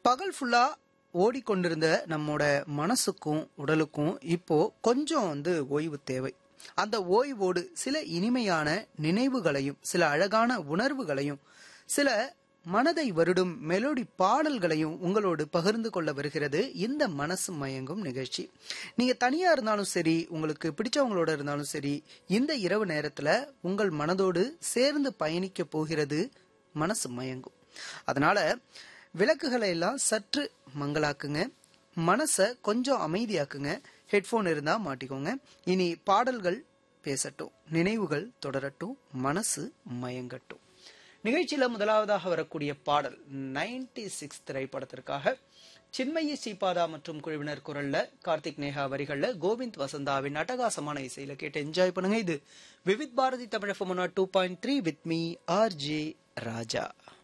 பகல் ஃபுல்லா ஓடிக்கொண்டிருந்த நம்மோட மனசுக்கும் உடலுக்கும் இப்போ கொஞ்சம் வந்து ஓய்வு தேவை அந்த ஓய்வோடு சில இனிமையான நினைவுகளையும் சில அழகான உணர்வுகளையும் சில மனதை வருடும் மெலோடி பாடல்களையும் உங்களோடு பகிர்ந்து கொள்ள வருகிறது இந்த மனசு மயங்கும் நிகழ்ச்சி நீங்க தனியா இருந்தாலும் சரி உங்களுக்கு பிடிச்சவங்களோட இருந்தாலும் சரி இந்த இரவு நேரத்துல உங்கள் மனதோடு சேர்ந்து பயணிக்க போகிறது மனசு மயங்கும் அதனால விளக்குகளை எல்லாம் சற்று மங்களாக்குங்க மனசை கொஞ்சம் அமைதியாக்குங்க ஹெட்ஃபோன் இருந்தா மாட்டிக்கோங்க இனி பாடல்கள் பேசட்டும் நினைவுகள் தொடரட்டும் மனசு மயங்கட்டும் நிகழ்ச்சியில முதலாவதாக வரக்கூடிய பாடல் நைன்டி சிக்ஸ் திரைப்படத்திற்காக சின்மயி ஸ்ரீபாதா மற்றும் குழுவினர் குரல்ல கார்த்திக் நேஹா வரிகள்ல கோவிந்த் வசந்தாவின் அட்டகாசமான இசையில கேட்டு என்ஜாய் பண்ணுங்க இது Vividh Bharati Tamil two point three with me R J Raja